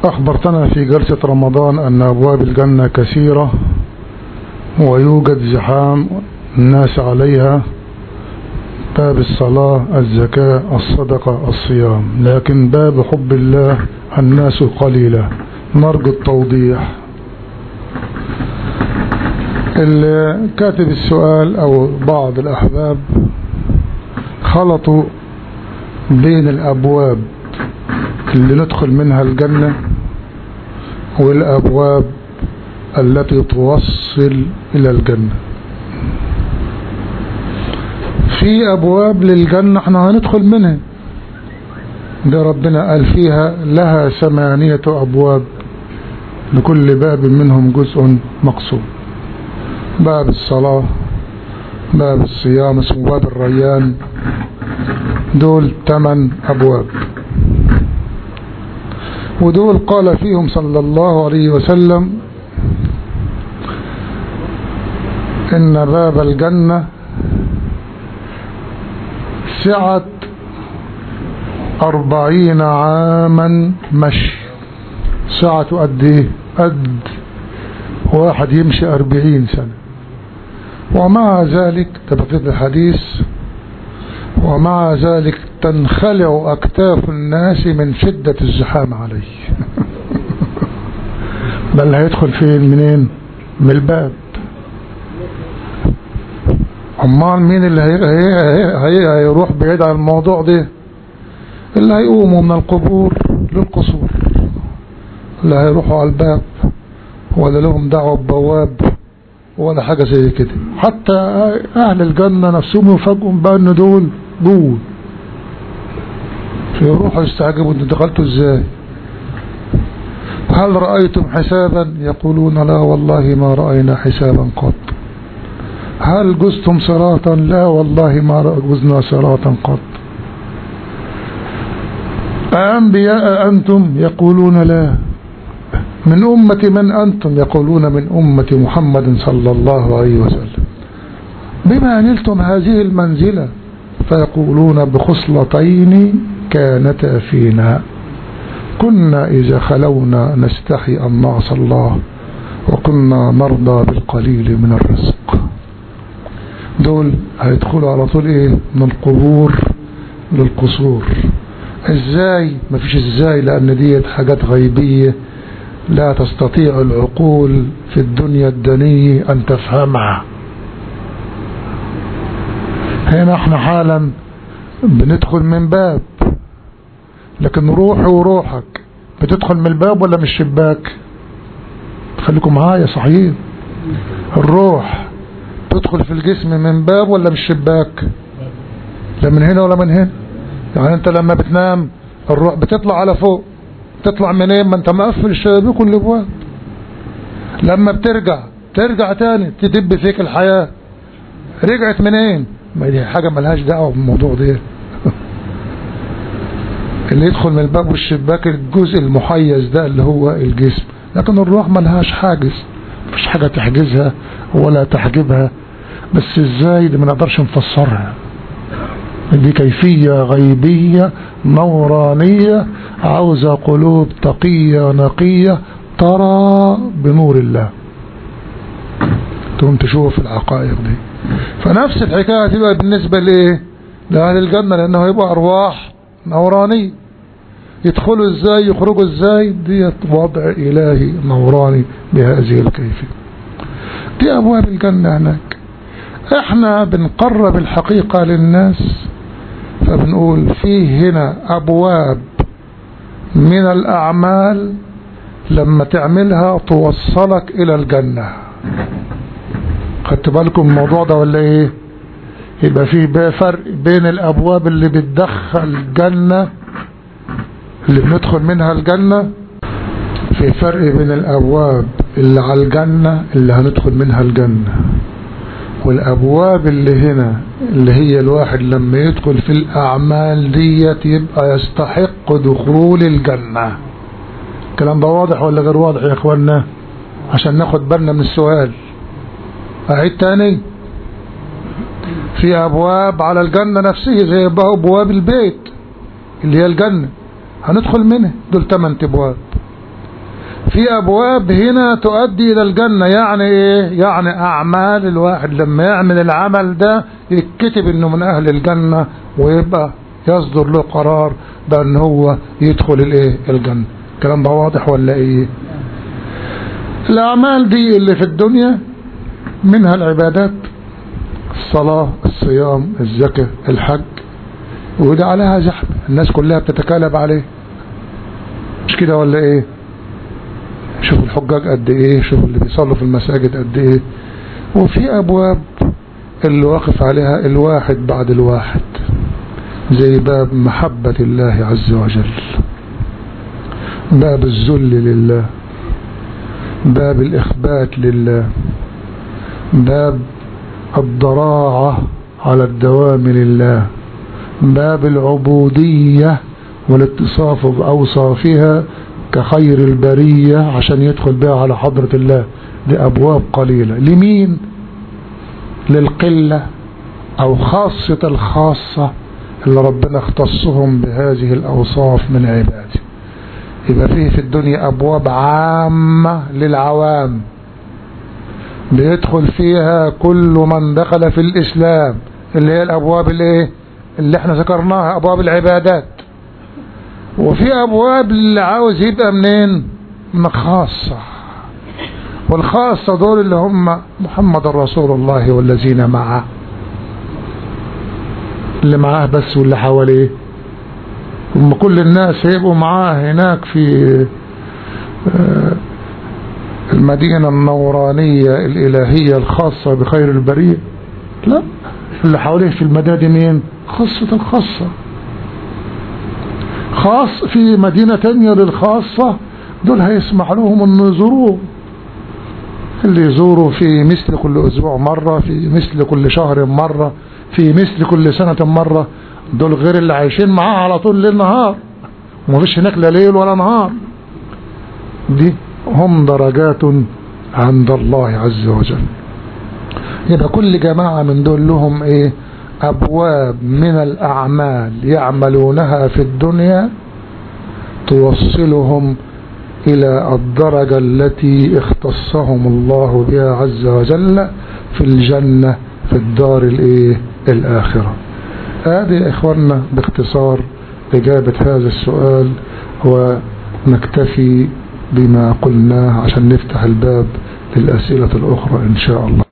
أخبرتنا في جلسة رمضان أن أبواب الجنة كثيرة ويوجد زحام الناس عليها باب الصلاة الزكاة الصدقة الصيام لكن باب حب الله الناس قليلة نرجو التوضيح اللي كاتب السؤال أو بعض الأحباب خلطوا بين الأبواب اللي ندخل منها الجنة والأبواب التي توصل إلى الجنة في أبواب للجنة احنا هندخل منها ده ربنا قال فيها لها ثمانية أبواب لكل باب منهم جزء مقصود باب الصلاة باب الصيام اسمه باب الريان دول ثمان أبواب ودول قال فيهم صلى الله عليه وسلم إن باب الجنة سعة أربعين عاما مشي ساعة قد ايه قد واحد يمشي أربعين سنة ومع ذلك تبقيت الحديث ومع ذلك تنخلع أكتاف الناس من شدة الزحام عليه بل هيدخل فين منين من الباب امال مين اللي هي هي هي هيروح بعيد عن الموضوع ده اللي هيقوموا من القبور للقصور اللي هيروحوا على الباب ولا لهم دعوة ببواب ولا حاجة زي كده حتى اهل الجنة نفسهم يفاجئوا بان دول دول فيروحوا يستعجبوا ان دخلتوا ازاي هل رأيتم حسابا يقولون لا والله ما رأينا حسابا قط هل جزتم صراطا لا والله ما جزنا صراطا قط أنبياء أنتم يقولون لا من أمة من أنتم يقولون من أمة محمد صلى الله عليه وسلم بما نلتم هذه المنزلة فيقولون بخصلتين كانتا فينا كنا إذا خلونا نستحي أن نعصى الله وكنا نرضى بالقليل من الرزق دول هيدخلوا على طول ايه من القبور للقصور ازاي مفيش ازاي لان ديت حاجات غيبية لا تستطيع العقول في الدنيا الدنية ان تفهمها هنا احنا حالا بندخل من باب لكن روحي وروحك بتدخل من الباب ولا من الشباك خليكم معايا صحيح الروح تدخل في الجسم من باب ولا من الشباك لا من هنا ولا من هنا يعني انت لما بتنام الروح بتطلع على فوق تطلع منين ما انت مقفل الشبابيك والابواب لما بترجع ترجع تاني تدب فيك الحياة رجعت منين ما دي حاجة ملهاش دعوة بالموضوع ده اللي يدخل من الباب والشباك الجزء المحيز ده اللي هو الجسم لكن الروح ملهاش حاجز مفيش حاجة تحجزها ولا تحجبها بس ازاي دي ما نقدرش نفسرها دي كيفية غيبية نورانية عاوزة قلوب تقية نقية ترى بنور الله تقوم تشوف الحقائق دي فنفس الحكاية تبقى بالنسبة لإيه لأهل الجنة لأنه يبقى أرواح نورانية يدخلوا ازاي يخرجوا ازاي دي وضع إلهي نوراني بهذه الكيفية دي أبواب الجنة هناك احنا بنقرب الحقيقة للناس فبنقول فيه هنا أبواب من الأعمال لما تعملها توصلك إلى الجنة خدت بالكم الموضوع ده ولا ايه يبقى فيه فرق بين الأبواب اللي بتدخل الجنة اللي بندخل منها الجنة في فرق بين الأبواب اللي على الجنة اللي هندخل منها الجنة والأبواب اللي هنا اللي هي الواحد لما يدخل في الأعمال ديت يبقى يستحق دخول الجنة الكلام ده واضح ولا غير واضح يا اخوانا عشان ناخد بالنا من السؤال أعيد تاني في أبواب على الجنة نفسها زي أبواب البيت اللي هي الجنة هندخل منها دول تمن أبواب في أبواب هنا تؤدي إلى الجنة يعني إيه يعني أعمال الواحد لما يعمل العمل ده يتكتب إنه من أهل الجنة ويبقى يصدر له قرار بأن هو يدخل الإيه الجنة الكلام ده واضح ولا إيه الأعمال دي اللي في الدنيا منها العبادات الصلاة الصيام الزكاة الحج وده عليها زحمة الناس كلها بتتكالب عليه مش كده ولا ايه شوف الحجاج قد ايه شوف اللي بيصلوا في المساجد قد ايه وفي ابواب اللي واقف عليها الواحد بعد الواحد زي باب محبة الله عز وجل باب الذل لله باب الإخبات لله باب الضراعة على الدوام لله باب العبودية والاتصاف بأوصافها كخير البرية عشان يدخل بها على حضرة الله دي أبواب قليلة لمين للقلة أو خاصة الخاصة اللي ربنا اختصهم بهذه الأوصاف من عباده يبقى فيه في الدنيا أبواب عامة للعوام بيدخل فيها كل من دخل في الإسلام اللي هي الأبواب اللي, اللي احنا ذكرناها أبواب العبادات وفي أبواب اللي عاوز يبقى منين من خاصة والخاصة دول اللي هم محمد رسول الله والذين معه اللي معاه بس واللي حواليه هم كل الناس هيبقوا معاه هناك في المدينة النورانية الإلهية الخاصة بخير البرية لا اللي حواليه في المداد مين خاصة الخاصة خاص في مدينة تانية للخاصة دول هيسمح لهم ان يزوروه اللي يزوروا في مثل كل اسبوع مرة في مثل كل شهر مرة في مثل كل سنة مرة دول غير اللي عايشين معاه على طول ليل نهار ومفيش هناك لا ليل ولا نهار دي هم درجات عند الله عز وجل يبقى كل جماعة من دول لهم ايه ابواب من الاعمال يعملونها في الدنيا توصلهم الى الدرجة التي اختصهم الله بها عز وجل في الجنة في الدار الايه الاخرة هذه يا اخواننا باختصار اجابة هذا السؤال ونكتفي بما قلناه عشان نفتح الباب للأسئلة الأخرى إن شاء الله